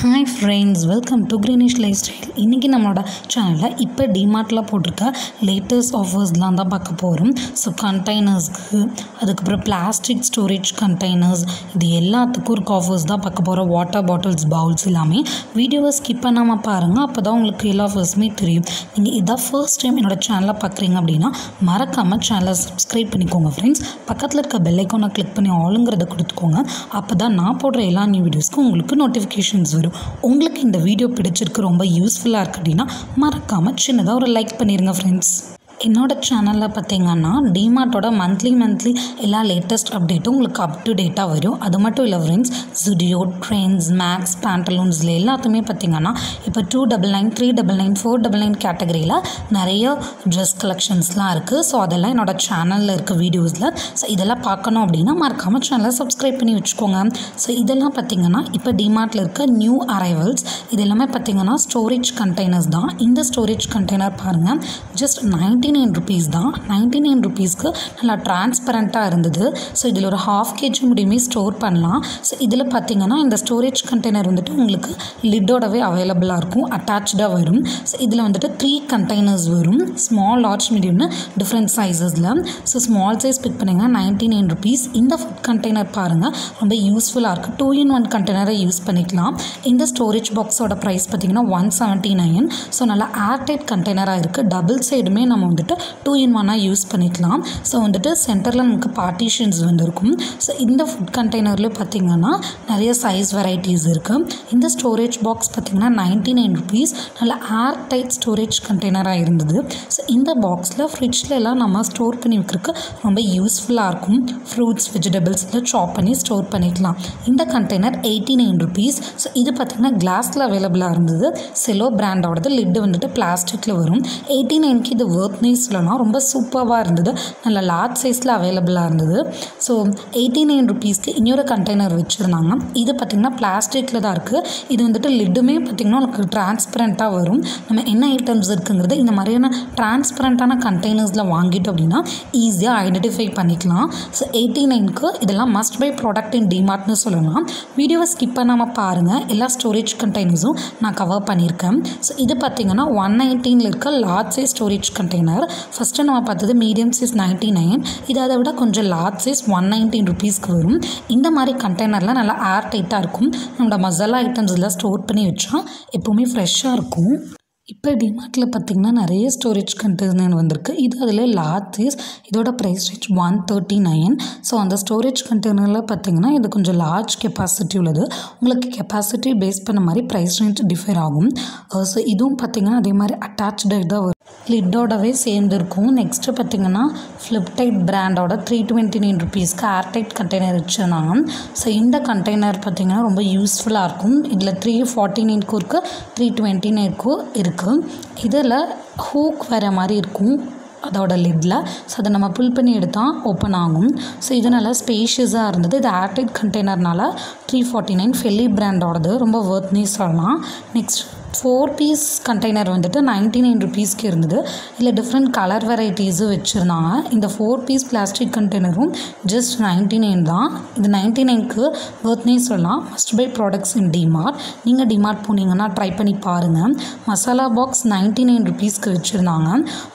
hi friends welcome to greenish life style இன்றைக்கி நம்மளோட சேனலில் இப்போ டிமார்ட்டில் போட்டிருக்க லேட்டஸ்ட் ஆஃபர்ஸ்லாம் தான் பார்க்க போகிறோம் ஸோ கண்டெய்னர்ஸ்க்கு அதுக்கப்புறம் பிளாஸ்டிக் ஸ்டோரேஜ் கண்டெய்னர்ஸ் இது எல்லாத்துக்கும் இருக்க ஆஃபர்ஸ் தான் பார்க்க போகிறோம் வாட்டர் பாட்டில்ஸ் பவுல்ஸ் எல்லாமே வீடியோவை ஸ்கிப் பண்ணாமல் பாருங்கள் அப்போ தான் உங்களுக்கு எல்லா ஆஃபர்ஸுமே தெரியும் நீங்கள் இதான் ஃபர்ஸ்ட் டைம் என்னோட சேனலை பார்க்குறீங்க அப்படின்னா மறக்காமல் சேனலை சப்ஸ்கிரைப் பண்ணிக்கோங்க ஃப்ரெண்ட்ஸ் பக்கத்தில் இருக்க பெல் ஐக்கானை கிளிக் பண்ணி ஆளுங்கிறத கொடுத்துக்கோங்க அப்போ தான் நான் போடுற எல்லா நியூ வீடியோஸ்க்கும் உங்களுக்கு நோட்டிஃபிகேஷன்ஸ் வரும் உங்களுக்கு இந்த வீடியோ பிடிச்சிருக்கு ரொம்ப யூஸ்ஃபுல்லாக இருக்கு அப்படின்னா மறக்காமல் சின்னதாக ஒரு லைக் பண்ணிடுங்க ஃப்ரெண்ட்ஸ் என்னோட சேனலில் பார்த்தீங்கன்னா டிமார்ட்டோட மந்த்லி மந்த்லி எல்லா லேட்டஸ்ட் அப்டேட்டும் உங்களுக்கு அப் டு டேட்டாக வரும் அது மட்டும் இல்லை ஃப்ரெண்ட்ஸ் ஜுடியோ ட்ரெண்ட்ஸ் மேக்ஸ் பேண்டலூன்ஸில் எல்லாத்துமே பார்த்தீங்கன்னா இப்போ two double nine three double nine four double nine கேட்டகரியில் நிறைய ட்ரெஸ் கலெக்ஷன்ஸ்லாம் இருக்குது ஸோ அதெல்லாம் என்னோட சேனலில் இருக்க வீடியோஸில் ஸோ இதெல்லாம் பார்க்கணும் அப்படின்னா மறக்காமல் சேனலை சப்ஸ்கிரைப் பண்ணி வச்சுக்கோங்க ஸோ இதெல்லாம் பார்த்தீங்கன்னா இப்போ டிமார்ட்டில் இருக்க நியூ அரைவல்ஸ் இது எல்லாமே பார்த்தீங்கன்னா ஸ்டோரேஜ் கண்டெய்னர்ஸ் தான் இந்த ஸ்டோரேஜ் கண்டெய்னர் பாருங்கள் ஜஸ்ட் நைன்டி நைன் ருபீஸ் தான் நைன்டி நைன் ருபீஸ்க்கு நல்லா டிரான்ஸ்பரண்ட்டாக இருந்தது ஸோ இதில் ஒரு ஹாஃப் கேஜி முடியுமே ஸ்டோர் பண்ணலாம் ஸோ இதில் பார்த்தீங்கன்னா இந்த ஸ்டோரேஜ் கண்டெய்னர் வந்துட்டு உங்களுக்கு லிட்டோடவே அவைலபிளாக இருக்கும் அட்டாச்சாக வரும் ஸோ இதில் வந்துட்டு த்ரீ கண்டெய்னர்ஸ் வரும் ஸ்மால் லார்ஜ் மீடியம்னு டிஃப்ரெண்ட் சைஸஸில் ஸோ ஸ்மால் சைஸ் பிக் பண்ணிங்கன்னா நைன்டி நைன் ருபீஸ் இந்த ஃபுட் கண்டெய்னர் பாருங்கள் ரொம்ப யூஸ்ஃபுல்லாக இருக்குது டூ இன் ஒன் கண்டெய்னரை யூஸ் பண்ணிக்கலாம் இந்த ஸ்டோரேஜ் பாக்ஸோட ப்ரைஸ் பார்த்தீங்கன்னா ஒன் செவன்ட்டி நைன் ஸோ நல்லா ஏர்டைட் கண்டெய்னராக இருக்குது டபுள் சைடுமே நம்ம வந்துட்டு டூ இன் ஒன்னாக யூஸ் பண்ணிக்கலாம் ஸோ வந்துட்டு சென்டரில் நமக்கு பார்ட்டிஷன்ஸ் வந்துருக்கும் ஸோ இந்த ஃபுட் கண்டெய்னரில் பார்த்தீங்கன்னா நிறைய சைஸ் வெரைட்டிஸ் இருக்குது இந்த ஸ்டோரேஜ் பாக்ஸ் பார்த்தீங்கன்னா நைன்டி நைன் ருபீஸ் நல்ல ஏர் டைட் ஸ்டோரேஜ் கண்டெய்னராக இருந்தது ஸோ இந்த பாக்ஸில் ஃப்ரிட்ஜில் எல்லாம் நம்ம ஸ்டோர் பண்ணி வைக்கிறதுக்கு ரொம்ப யூஸ்ஃபுல்லாக இருக்கும் ஃப்ரூட்ஸ் வெஜிடபிள்ஸில் சாப் பண்ணி ஸ்டோர் பண்ணிக்கலாம் இந்த container eighty nine rupees so இது பார்த்திங்கன்னா கிளாஸில் அவைலபிளாக இருந்தது செலோ பிராண்டோடது லிட்டு வந்துட்டு பிளாஸ்டிக்கில் வரும் எயிட்டி நைனுக்கு இது ஒர்த்னே சொல்லலாம் ரொம்ப சூப்பராக இருந்தது நல்ல லார்ஜ் சைஸில் அவைலபிளாக இருந்தது ஸோ எயிட்டி நைன் ருபீஸ்க்கு இன்னொரு கண்டெய்னர் வச்சுருந்தாங்க இது பார்த்திங்கன்னா பிளாஸ்டிக்கில் தான் இருக்குது இது வந்துட்டு லிட்டுமே பார்த்திங்கன்னா உங்களுக்கு டிரான்ஸ்பரண்ட்டாக வரும் நம்ம என்ன ஐட்டம்ஸ் இருக்குங்கிறது இந்த மாதிரியான டிரான்ஸ்பரண்ட்டான கண்டெய்னர்ஸில் வாங்கிட்டோம் அப்படின்னா ஈஸியாக ஐடென்டிஃபை பண்ணிக்கலாம் ஸோ எயிட்டி நைனுக்கு இதெல்லாம் மஸ்ட் பை ப்ராடக்ட் இன் டிமார்ட்னு சொல்லலாம் வீடியோவை ஸ்கிப் பண்ணாமல் பாருங்கள் எல்லா ஸ்டோரேஜ் கண்டெய்னர்ஸும் நான் கவர் பண்ணியிருக்கேன் ஸோ இது பார்த்திங்கன்னா ஒன் நைன்டீனில் இருக்க large size storage container first நம்ம பார்த்தது மீடியம் சைஸ் நைன்ட்டி நைன் இது அதை விட கொஞ்சம் லார்ஜ் சைஸ் ஒன் நைன்டீன் ருபீஸ்க்கு வரும் இந்த மாதிரி கண்டெய்னரில் நல்லா ஏர் டைட்டாக இருக்கும் நம்மளோட மசாலா ஐட்டம்ஸ் எல்லாம் ஸ்டோர் பண்ணி வச்சா எப்போவுமே ஃப்ரெஷ்ஷாக இருக்கும் இப்போ டிமார்ட்டில் பார்த்திங்கன்னா நிறைய ஸ்டோரேஜ் கண்டெய்னர் வந்திருக்கு இது அதில் லார்ஜ் சைஸ் இதோட price range one thirty nine so அந்த ஸ்டோரேஜ் கண்டெய்னரில் பார்த்திங்கன்னா இது கொஞ்சம் லார்ஜ் கெப்பாசிட்டி உள்ளது உங்களுக்கு கெப்பாசிட்டி பேஸ் பண்ண மாதிரி ப்ரைஸ் ரேஞ்ச் டிஃபர் ஆகும் ஸோ இதுவும் பார்த்திங்கன்னா அதே மாதிரி அட்டாச்சாக தான் வரும் லிட்டோடவே சேர்ந்துருக்கும் நெக்ஸ்ட்டு பார்த்திங்கன்னா ஃப்ளிப்டைட் பிராண்டோட த்ரீ டுவெண்ட்டி நைன் ருபீஸ்க்கு ஏர்டைட் கண்டெய்னர் வச்சுருந்தாங்க ஸோ இந்த கண்டெய்னர் பார்த்திங்கன்னா ரொம்ப யூஸ்ஃபுல்லாக இருக்கும் இதில் த்ரீ ஃபார்ட்டி நைனுக்கும் இருக்குது த்ரீ டுவெண்ட்டி நைனுக்கும் இருக்குது இதில் ஹூக் வர மாதிரி இருக்கும் அதோட லிட்டில் ஸோ அதை நம்ம புல் பண்ணி எடுத்தால் ஓப்பன் ஆகும் ஸோ இது நல்லா ஸ்பேஷியஸாக இருந்தது இது ஏர்டைட் கண்டெய்னர்னால த்ரீ ஃபார்ட்டி நைன் ஃபெல்லி பிராண்டோடது ரொம்ப ஒர்த்னே சொல்லலாம் நெக்ஸ்ட் ஃபோர் பீஸ் கண்டெய்னர் வந்துட்டு நைன்டி நைன் ருபீஸ்க்கு இருந்தது இதில் டிஃப்ரெண்ட் கலர் வெரைட்டிஸும் வச்சுருந்தாங்க இந்த ஃபோர் பீஸ் பிளாஸ்டிக் கண்டெய்னரும் ஜஸ்ட் நைன்டி நைன் தான் இது நைன்டி நைனுக்கு ஒர்த்னே சொல்லலாம் must buy products in DMart நீங்கள் டிமார்ட் போனீங்கன்னா ட்ரை பண்ணி பாருங்கள் மசாலா பாக்ஸ் நைன்டி நைன் ருபீஸ்க்கு வச்சுருந்தாங்க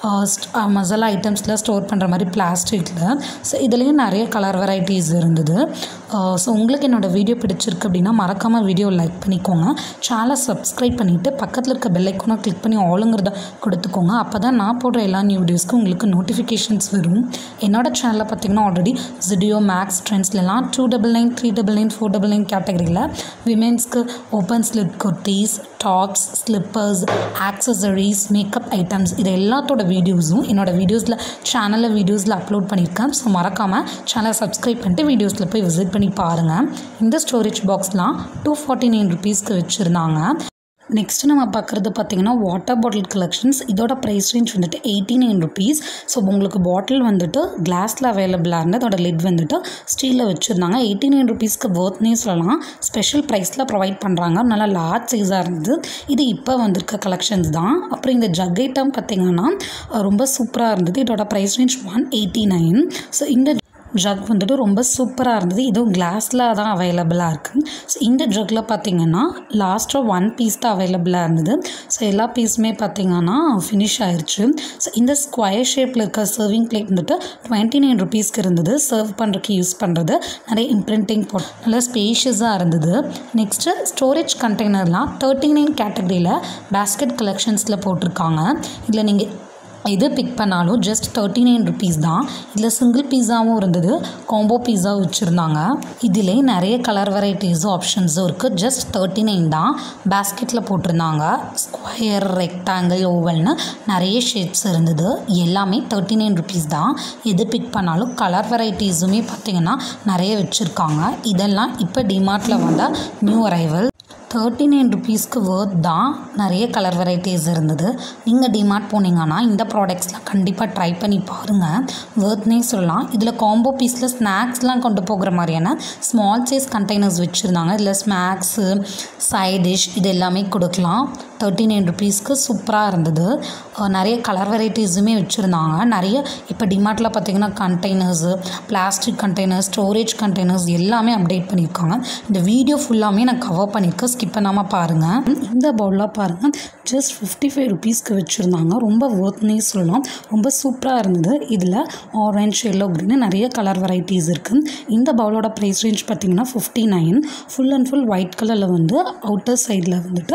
மசாலா ஐட்டம்ஸில் ஸ்டோர் பண்ணுற மாதிரி பிளாஸ்டிக்கில் ஸோ இதுலேயும் நிறைய கலர் வெரைட்டிஸ் இருந்தது ஸோ உங்களுக்கு என்னோடய வீடியோ பிடிச்சிருக்கு அப்படின்னா மறக்காமல் வீடியோ லைக் பண்ணிக்கோங்க சேனலை சப்ஸ்கிரைப் பண்ணிவிட்டு பக்கத்தில் இருக்க பெல்லைக்கோனை கிளிக் பண்ணி ஆளுங்கிறத கொடுத்துக்கோங்க அப்போ தான் நான் போடுற எல்லா நியூ வீடியோஸ்க்கும் உங்களுக்கு நோட்டிஃபிகேஷன்ஸ் வரும் என்னோடய சேனலில் பார்த்தீங்கன்னா ஆல்ரெடி ஜிடியோ மேக்ஸ் ட்ரெண்ட்ஸ்லாம் two double nine three double nine four double nine கேட்டகரியில் விமென்ஸ்க்கு open slit kurtis tops slippers accessories makeup items இது எல்லாத்தோட வீடியோஸும் என்னோடய வீடியோஸில் சேனலில் வீடியோஸில் அப்லோட் பண்ணியிருக்கேன் ஸோ மறக்காமல் சேனலை சப்ஸ்கிரைப் பண்ணிட்டு வீடியோஸில் போய் விசிட் பண்ணி பாருங்கள் இந்த ஸ்டோரேஜ் பாக்ஸ்லாம் டூ ஃபார்ட்டி நைன் ருபீஸ்க்கு வச்சுருந்தாங்க நெக்ஸ்ட்டு நம்ம பார்க்குறது பார்த்திங்கன்னா வாட்டர் பாட்டில் கலெக்ஷன்ஸ் இதோட ப்ரைஸ் ரேஞ்ச் வந்துட்டு எயிட்டி நைன் ருபீஸ் ஸோ உங்களுக்கு பாட்டில் வந்துட்டு கிளாஸில் அவைலபிளாக இருந்து அதோட லிட் வந்துட்டு ஸ்டீலில் வச்சுருந்தாங்க எயிட்டி நைன் ருபீஸ்க்கு ஒர்த்னே சொல்லலாம் ஸ்பெஷல் ப்ரைஸில் ப்ரொவைட் பண்ணுறாங்க நல்லா லார்ஜ் சைஸாக இருந்தது இது இப்போ வந்திருக்க கலெக்ஷன்ஸ் தான் அப்புறம் இந்த ஜக் ஐட்டம் பார்த்திங்கன்னா ரொம்ப சூப்பராக இருந்தது இதோட price range one eighty nine so இந்த ஜக் வந்துட்டு ரொம்ப சூப்பராக இருந்தது இதுவும் கிளாஸில் தான் அவைலபிளாக இருக்குது ஸோ இந்த ஜக்கில் பார்த்தீங்கன்னா லாஸ்ட்டாக ஒன் பீஸ் தான் அவைலபிளாக இருந்தது ஸோ எல்லா பீஸுமே பார்த்தீங்கன்னா ஃபினிஷ் ஆயிடுச்சு ஸோ இந்த ஸ்கொயர் ஷேப்பில் இருக்க சர்விங் பிளேட் வந்துட்டு டுவெண்ட்டி நைன் ருபீஸ்க்கு இருந்தது சர்வ் பண்ணுறதுக்கு யூஸ் பண்ணுறது நிறைய இம்ப்ரிண்டிங் போ நல்லா ஸ்பேஷியஸாக இருந்தது நெக்ஸ்ட்டு ஸ்டோரேஜ் கண்டெய்னர்லாம் தேர்ட்டி நைன் கேட்டகரியில் பேஸ்கெட் கலெக்ஷன்ஸில் போட்டிருக்காங்க இதில் நீங்கள் எது பிக் பண்ணாலும் ஜஸ்ட் தேர்ட்டி நைன் ருபீஸ் தான் இதில் சிங்கிள் பீஸாவும் இருந்தது காம்போ பீஸாவும் வச்சுருந்தாங்க இதிலே நிறைய கலர் வெரைட்டிஸும் ஆப்ஷன்ஸும் இருக்குது ஜஸ்ட் தேர்ட்டி நைன் தான் பேஸ்கெட்டில் போட்டிருந்தாங்க ஸ்கொயர் ரெக்டாங்கிள் ஓவல்னு நிறைய ஷேப்ஸ் இருந்தது எல்லாமே தேர்ட்டி நைன் ருபீஸ் தான் எது பிக் பண்ணாலும் கலர் வெரைட்டிஸுமே பார்த்திங்கன்னா நிறைய வச்சுருக்காங்க இதெல்லாம் இப்போ டிமார்ட்டில் வந்த நியூ அரைவல் தேர்ட்டி நைன் ருபீஸ்க்கு வேர்த் தான் நிறைய கலர் வெரைட்டிஸ் இருந்தது நீங்கள் டிமார்ட் போனீங்கன்னா இந்த ப்ராடக்ட்ஸ்லாம் கண்டிப்பாக ட்ரை பண்ணி பாருங்கள் வேர்த்னே சொல்லலாம் இதில் காம்போ பீஸில் ஸ்நாக்ஸ்லாம் கொண்டு போகிற மாதிரியான ஸ்மால் சைஸ் கண்டெய்னர்ஸ் வச்சுருந்தாங்க இதில் ஸ்நாக்ஸு சைட் டிஷ் இது எல்லாமே கொடுக்கலாம் தேர்ட்டி நைன் ருபீஸ்க்கு சூப்பராக இருந்தது அஹ் நிறைய கலர் வெரைட்டிஸுமே வச்சுருந்தாங்க நிறைய இப்போ டிமார்ட்டில் பார்த்தீங்கன்னா containers plastic containers storage containers எல்லாமே அப்டேட் பண்ணியிருக்காங்க இந்த வீடியோ ஃபுல்லாமே நான் கவர் பண்ணியிருக்கேன் ஸ்கிப் பண்ணாமல் பாருங்கள் இந்த பவுலாக பாருங்கள் ஜஸ்ட் ஃபிஃப்டி ஃபைவ் ருபீஸ்க்கு வச்சுருந்தாங்க ரொம்ப ஒர்த்னே சொல்லலாம் ரொம்ப சூப்பராக இருந்தது இதில் ஆரஞ்ச் எல்லோ க்ரீனு நிறைய கலர் வெரைட்டிஸ் இருக்குது இந்த பவுலோட ப்ரைஸ் ரேஞ்ச் பார்த்தீங்கன்னா fifty nine full and full white கலரில் வந்து அவுட்டர் சைடில் வந்துட்டு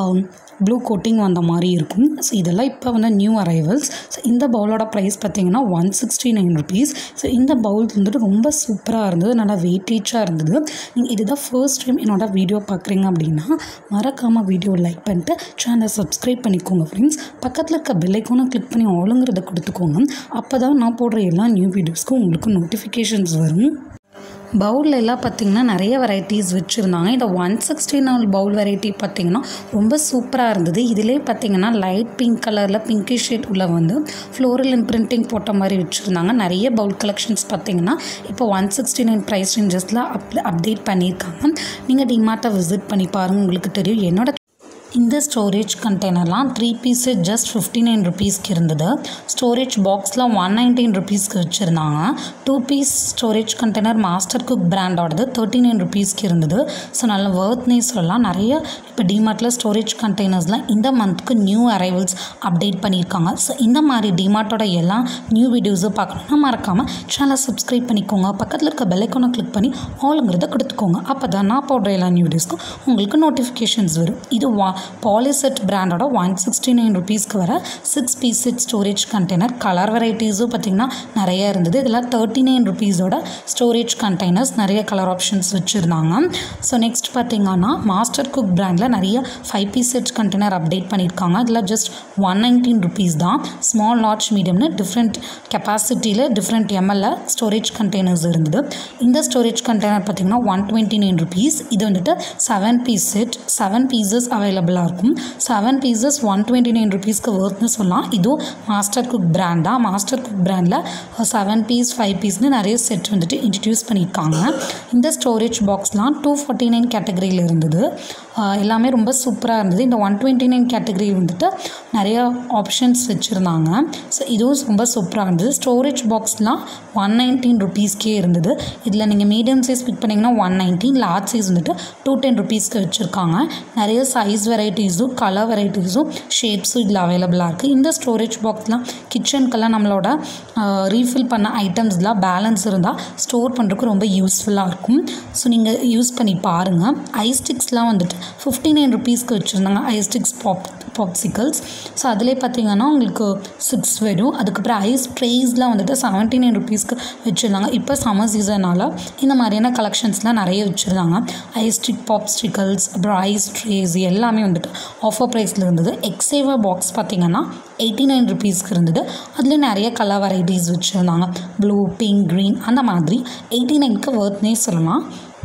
ப்ளூ கோட்டிங் வந்த மாதிரி இருக்கும் ஸோ இதெல்லாம் இப்போ வந்து நியூ அரைவல்ஸ் ஸோ இந்த பவுலோட ப்ரைஸ் பார்த்தீங்கன்னா one sixty nine rupees so இந்த பவுல் வந்துட்டு ரொம்ப சூப்பராக இருந்தது நல்லா வெயிட்டேஜாக இருந்தது நீங்கள் இதுதான் ஃபர்ஸ்ட் டைம் என்னோட வீடியோ பார்க்குறீங்க அப்படின்னா மறக்காமல் வீடியோ லைக் பண்ணிட்டு சேனலை சப்ஸ்கிரைப் பண்ணிக்கோங்க ஃப்ரெண்ட்ஸ் பக்கத்தில் இருக்க பெல்லைக்கோனை கிளிக் பண்ணி ஆளுங்கிறத கொடுத்துக்கோங்க அப்போ தான் நான் போடுற எல்லா நியூ வீடியோஸ்க்கும் உங்களுக்கு நோட்டிஃபிகேஷன்ஸ் வரும் பவுலில் எல்லாம் பார்த்திங்கன்னா நிறைய வெரைட்டிஸ் வச்சுருந்தாங்க இந்த ஒன் சிக்ஸ்டி நாலு பவுல் வெரைட்டி பார்த்திங்கன்னா ரொம்ப சூப்பராக இருந்தது இதிலே பார்த்திங்கன்னா லைட் பிங்க் கலரில் பிங்கிஷ் ஷேட் உள்ள வந்து ஃப்ளோரல் இம்ப்ரிண்டிங் போட்ட மாதிரி வச்சுருந்தாங்க நிறைய பவுல் கலெக்ஷன்ஸ் பார்த்திங்கன்னா இப்போ ஒன் சிக்ஸ்டி நைன் ப்ரைஸ் ரேஞ்சஸில் அப் அப்டேட் பண்ணியிருக்காங்க நீங்கள் டிமார்ட்டை விசிட் பண்ணி பாருங்கள் உங்களுக்கு தெரியும் என்னோட இந்த ஸ்டோரேஜ் கண்டெய்னர்லாம் three piece just fifty nine ருபீஸ்க்கு இருந்தது ஸ்டோரேஜ் பாக்ஸ்லாம் ஒன் நைன்டீன் ருபீஸ்க்கு வச்சுருந்தாங்க two piece storage container master cook பிராண்டோடது தேர்ட்டி நைன் ருபீஸ்க்கு இருந்தது ஸோ நல்ல ஒர்த்னே சொல்லலாம் நிறைய இப்போ டிமார்ட்டில் ஸ்டோரேஜ் கண்டெய்னர்ஸ்லாம் இந்த மந்த்துக்கு நியூ அரைவல்ஸ் அப்டேட் பண்ணியிருக்காங்க ஸோ இந்த மாதிரி டிமார்ட்டோட எல்லா நியூ வீடியோஸும் பார்க்கணுன்னா மறக்காமல் சேனலை சப்ஸ்கிரைப் பண்ணிக்கோங்க பக்கத்தில் இருக்க பெல்லைக்கோனை கிளிக் பண்ணி ஆளுங்கிறத கொடுத்துக்கோங்க அப்போ தான் நான் போடுற எல்லா நியூ வீடியோஸ்க்கும் உங்களுக்கு நோட்டிஃபிகேஷன்ஸ் வரும் இது வா பாலிசெட் பிராண்டோட ஒன் சிக்ஸ்டி நைன் ருபீஸ்க்கு வர six piece set storage container colour வெரைட்டிஸும் பார்த்திங்கன்னா நிறைய இருந்தது இதில் தேர்ட்டி நைன் ருபீஸோட ஸ்டோரேஜ் கண்டெய்னர்ஸ் நிறைய கலர் ஆப்ஷன்ஸ் வச்சுருந்தாங்க ஸோ நெக்ஸ்ட் பார்த்திங்கன்னா மாஸ்டர் குக் பிராண்டில் நிறைய five piece set container update பண்ணியிருக்காங்க இதில் ஜஸ்ட் ஒன் நைன்டீன் ருபீஸ் தான் ஸ்மால் லார்ஜ் மீடியம்னு டிஃப்ரெண்ட் கெப்பாசிட்டியில் டிஃப்ரெண்ட் எம்எல்ல ஸ்டோரேஜ் கண்டெய்னர்ஸ் இருந்தது இந்த ஸ்டோரேஜ் கண்டெய்னர் பார்த்திங்கன்னா ஒன் டுவெண்ட்டி நைன் ருபீஸ் இது வந்துட்டு seven piece set seven pieces அவைலபிளாக இருக்கும் seven pieces one twenty nine ருபீஸ்க்கு ஒர்த்னு சொல்லலாம் இதுவும் மாஸ்டர் குக் பிராண்ட் தான் மாஸ்டர் குக் பிராண்டில் செவன் பீஸ் ஃபைவ் பீஸ்னு நிறைய செட் வந்துட்டு இன்ட்ரடியூஸ் பண்ணியிருக்காங்க இந்த ஸ்டோரேஜ் பாக்ஸ்லாம் டூ ஃபார்ட்டி நைன் கேட்டகரியில் இருந்தது ஆஹ் எல்லாமே ரொம்ப சூப்பராக இருந்தது இந்த ஒன் டுவெண்ட்டி நைன் கேட்டகரி வந்துட்டு நிறைய ஆப்ஷன்ஸ் வச்சுருந்தாங்க ஸோ இதுவும் ரொம்ப சூப்பராக இருந்தது ஸ்டோரேஜ் பாக்ஸ்லாம் ஒன் நைன்டீன் ருபீஸ்க்கே இருந்தது இதில் நீங்கள் மீடியம் சைஸ் பிக் பண்ணிங்கன்னா ஒன் நைன்டீன் லார்ஜ் சைஸ் வந்துட்டு டூ டென் ருபீஸ்க்கு வச்சுருக்காங்க நிறைய சைஸ் வெரைட்டிஸும் கலர் வெரைட்டிஸும் ஷேப்ஸும் இதில் அவைலபிளாக இருக்குது இந்த ஸ்டோரேஜ் பாக்ஸ்லாம் கிச்சனுக்கெல்லாம் நம்மளோட ரீஃபில் பண்ண ஐட்டம்ஸ்லாம் பேலன்ஸ் இருந்தால் ஸ்டோர் பண்ணுறதுக்கு ரொம்ப யூஸ்ஃபுல்லாக இருக்கும் ஸோ நீங்கள் யூஸ் பண்ணி பாருங்கள் ஐ ஸ்டிக்ஸ்லாம் வந்துட்டு ஃபிஃப்டி நைன் ருபீஸ்க்கு வச்சுருந்தாங்க ice sticks pop popsicles so அதிலே பார்த்தீங்கன்னா உங்களுக்கு சிக்ஸ் வரும் அதுக்கப்புறம் ஐஸ் ட்ரேஸ்லாம் வந்துட்டு செவன்ட்டி நைன் ருபீஸ்க்கு வச்சுருந்தாங்க இப்போ சம்மர் சீசனால் இந்த மாதிரியான கலெக்ஷன்ஸ்லாம் நிறைய வச்சுருந்தாங்க ஐஸ் ஸ்டிக் பாப்ஸ்டிக்கல்ஸ் அப்புறம் ஐஸ் ட்ரேஸ் எல்லாமே வந்துட்டு ஆஃபர் ப்ரைஸில் இருந்தது எக்ஸேவர் பாக்ஸ் பார்த்தீங்கன்னா எயிட்டி நைன் ருபீஸ்க்கு இருந்தது அதுலேயும் நிறைய கலர் வெரைட்டிஸ் வச்சுருந்தாங்க ப்ளூ பிங்க் க்ரீன் அந்த மாதிரி எயிட்டி நைனுக்கு ஒர்த்னே சொல்லலாம்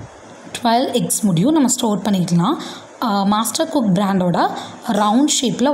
டுவெல் எக்ஸ் முடியும் நம்ம ஸ்டோர் பண்ணிக்கலாம் மாஸ்டர் குக் பிராண்டோட ரவுண்ட் ஷேப்பில் ஒன்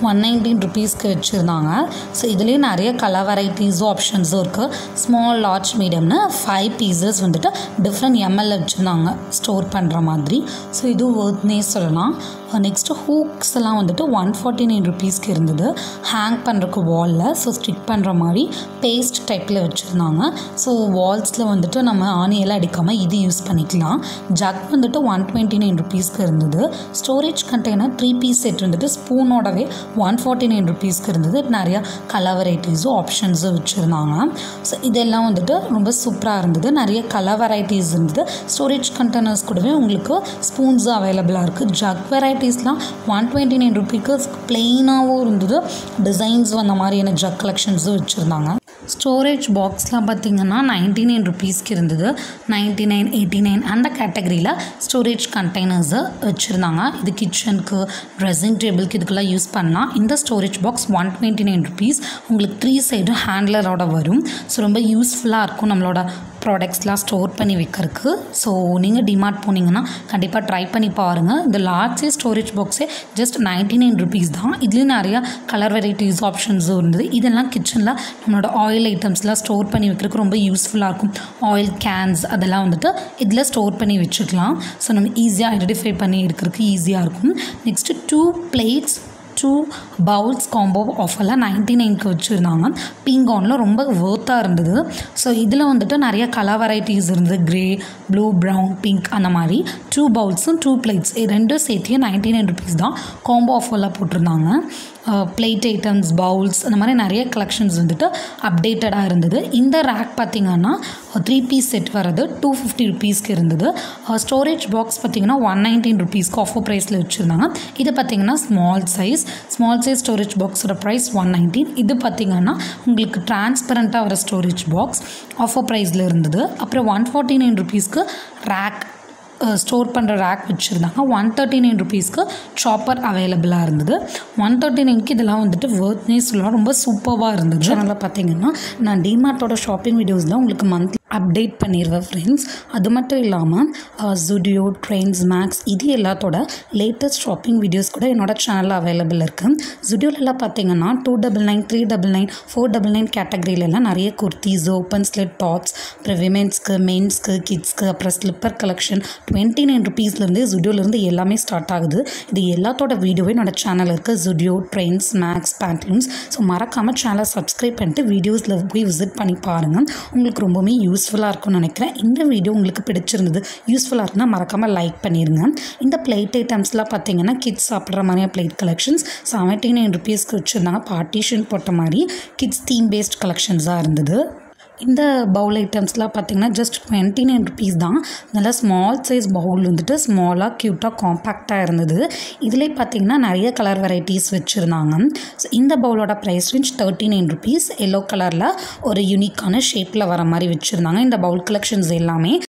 ஒன் நைன்டீன் ருபீஸ்க்கு வச்சுருந்தாங்க ஸோ இதுலேயும் நிறைய கலர் வெரைட்டிஸும் ஆப்ஷன்ஸும் இருக்குது ஸ்மால் லார்ஜ் மீடியம்னு ஃபைவ் பீசஸ் வந்துட்டு டிஃப்ரெண்ட் எம்எல்ல வச்சுருந்தாங்க ஸ்டோர் பண்ணுற மாதிரி ஸோ இதுவும் ஒர்த்னே சொல்லலாம் நெக்ஸ்ட்டு ஹூக்ஸ் எல்லாம் வந்துட்டு ஒன் ஃபார்ட்டி நைன் ருபீஸ்க்கு இருந்தது ஹேங் பண்ணுறக்கு வாலில் ஸோ ஸ்டிக் பண்ணுற மாதிரி பேஸ்ட் டைப்பில் வச்சுருந்தாங்க ஸோ வால்ஸில் வந்துட்டு நம்ம ஆணியெல்லாம் அடிக்காமல் இது யூஸ் பண்ணிக்கலாம் ஜக் வந்துட்டு ஒன் டுவெண்ட்டி நைன் ருபீஸ்க்கு இருந்தது storage container three piece set வந்துட்டு ஸ்பூனோடவே ஒன் ஃபார்ட்டி நைன் ருபீஸ்க்கு இருந்தது நிறையா கலர் வெரைட்டிஸும் ஆப்ஷன்ஸும் வச்சுருந்தாங்க ஸோ இதெல்லாம் வந்துட்டு ரொம்ப சூப்பராக இருந்தது நிறைய கலர் வெரைட்டிஸ் இருந்தது ஸ்டோரேஜ் கண்டெய்னர்ஸ் கூடவே உங்களுக்கு ஸ்பூன்ஸும் அவைலபிளாக இருக்குது ஜக் வெரைட்டிஸ்லாம் ஒன் டுவெண்ட்டி நைன் ருபீக்கு ப்ளெயினாகவும் இருந்தது டிசைன்ஸ் வந்த மாதிரியான ஜக் கலெக்ஷன்ஸும் வச்சுருந்தாங்க ஸ்டோரேஜ் பாக்ஸ்லாம் பார்த்திங்கன்னா நைன்டி நைன் ருபீஸ்க்கு இருந்தது நைன்டி நைன் எயிட்டி நைன் அந்த கேட்டகரியில் ஸ்டோரேஜ் கண்டெய்னர்ஸை வச்சுருந்தாங்க இது கிச்சனுக்கு ட்ரெஸ்ஸிங் டேபிளுக்கு இதுக்கெல்லாம் யூஸ் பண்ணலாம் இந்த storage box one twenty nine rupees உங்களுக்கு த்ரீ சைடும் ஹேண்ட்லரோட வரும் ஸோ ரொம்ப யூஸ்ஃபுல்லாக இருக்கும் நம்மளோட ப்ராடக்ட்ஸ்லாம் ஸ்டோர் பண்ணி வைக்கிறதுக்கு ஸோ நீங்கள் டிமார்ட் போனீங்கன்னா கண்டிப்பாக ட்ரை பண்ணி பாருங்கள் இந்த லார்ஜ் சைஸ் ஸ்டோரேஜ் பாக்ஸே ஜஸ்ட் நைன்டி நைன் ருபீஸ் தான் இதுலேயும் நிறையா கலர் வெரைட்டிஸ் ஆப்ஷன்ஸும் இருந்தது இதெல்லாம் கிச்சனில் நம்மளோட ஆயில் ஐட்டம்ஸ்லாம் ஸ்டோர் பண்ணி வைக்கிறதுக்கு ரொம்ப யூஸ்ஃபுல்லாக இருக்கும் ஆயில் கேன்ஸ் அதெல்லாம் வந்துட்டு இதில் ஸ்டோர் பண்ணி வச்சுக்கலாம் ஸோ நம்ம ஈஸியாக ஐடென்டிஃபை பண்ணி எடுக்கிறதுக்கு ஈஸியாக இருக்கும் next two plates two bowls combo ஆஃபரில் நைன்டி நைனுக்கு வச்சுருந்தாங்க பிங்கானில் ரொம்ப ஒர்த்தாக இருந்தது ஸோ இதில் வந்துட்டு நிறைய கலர் வெரைட்டிஸ் இருந்தது க்ரே ப்ளூ ப்ரௌன் பிங்க் அந்த மாதிரி டூ பவுல்ஸும் டூ பிளேட்ஸ் இது ரெண்டும் சேர்த்தியும் நைன்டி நைன் ருபீஸ் தான் காம்போ ஆஃபரில் போட்டிருந்தாங்க பிளேட் ஐட்டம்ஸ் பவுல்ஸ் அந்த மாதிரி நிறைய கலெக்ஷன்ஸ் வந்துட்டு அப்டேட்டடாக இருந்தது இந்த ரேக் பார்த்திங்கன்னா த்ரீ பீஸ் செட் வர்றது டூ ஃபிஃப்டி ருபீஸ்க்கு இருந்தது ஸ்டோரேஜ் பாக்ஸ் பார்த்திங்கன்னா ஒன் நைன்டீன் ருபீஸ்க்கு ஆஃபர் ப்ரைஸில் வச்சுருந்தாங்க இது பார்த்திங்கன்னா small size small size storage பாக்ஸோட ப்ரைஸ் ஒன் நைன்டீன் இது பார்த்திங்கன்னா உங்களுக்கு டிரான்ஸ்பரண்ட்டாக வர ஸ்டோரேஜ் பாக்ஸ் ஆஃபர் ப்ரைஸில் இருந்தது அப்புறம் ஒன் ஃபார்ட்டி நைன் ருபீஸ்க்கு ரேக் ஸ்டோர் பண்ணுற ரேக் வச்சுருந்தாங்க ஒன் தேர்ட்டி நைன் ருபீஸ்க்கு சாப்பர் அவைலபிளாக இருந்தது ஒன் தேர்ட்டி நைனுக்கு இதெல்லாம் வந்துட்டு வேர்த்னே சொல்லலாம் ரொம்ப சூப்பராக இருந்தது அதனால் பார்த்தீங்கன்னா நான் டிமார்ட்டோட ஷாப்பிங் வீடியோஸில் உங்களுக்கு மந்த்லி அப்டேட் பண்ணிடுவேன் ஃப்ரெண்ட்ஸ் அது மட்டும் இல்லாமல் ஜுடியோ ட்ரெயின்ஸ் மேக்ஸ் இது எல்லாத்தோட லேட்டஸ்ட் ஷாப்பிங் வீடியோஸ் கூட என்னோட சேனலில் அவைலபிள் இருக்குது ஜுடியோலலாம் பார்த்தீங்கன்னா two double nine three double nine four double nine கேட்டகரியிலலாம் நிறைய குர்த்திஸ் ஓப்பன் ஸ்லிட் டாப்ஸ் அப்புறம் விமென்ஸ்க்கு மென்ஸ்க்கு கிட்ஸ்க்கு அப்புறம் ஸ்லிப்பர் கலெக்ஷன் டுவெண்ட்டி நைன் ருபீஸ்லேருந்து ஜுடியோலேருந்து எல்லாமே ஸ்டார்ட் ஆகுது இது எல்லாத்தோட வீடியோவே என்னோட சேனல் இருக்குது Zudio Trends Max Pantaloons so மறக்காமல் சேனலை சப்ஸ்கிரைப் பண்ணிட்டு வீடியோஸில் போய் விசிட் பண்ணி பாருங்கள் உங்களுக்கு ரொம்பவுமே யூஸ்ஃபுல்லாக இருக்கும்னு நினைக்கிறேன் இந்த வீடியோ உங்களுக்கு பிடிச்சிருந்தது யூஸ்ஃபுல்லாக இருக்குன்னா மறக்காமல் லைக் பண்ணிடுங்க இந்த பிளேட் ஐட்டம்ஸ்லாம் பார்த்தீங்கன்னா கிட்ஸ் சாப்பிட்ற மாதிரியான பிளேட் கலெக்ஷன்ஸ் செவன்ட்டி நைன் ருபீஸ்க்கு வச்சுருந்தாங்க பார்ட்டிஷன் போட்ட மாதிரி கிட்ஸ் தீம் பேஸ்ட் கலெக்ஷன்ஸாக இருந்தது இந்த பவுல் ஐட்டம்ஸ்லாம் பார்த்தீங்கன்னா ஜஸ்ட் டுவெண்ட்டி நைன் ருபீஸ் தான் நல்லா ஸ்மால் சைஸ் பவுல் வந்துட்டு ஸ்மாலாக க்யூட்டாக காம்பேக்டாக இருந்தது இதிலே பார்த்தீங்கன்னா நிறைய கலர் வெரைட்டிஸ் வச்சுருந்தாங்க ஸோ இந்த பவுலோட price range thirty nine rupees yellow கலரில் ஒரு யூனிக்கான ஷேப்பில் வர மாதிரி வச்சுருந்தாங்க இந்த பவுல் கலெக்ஷன்ஸ் எல்லாமே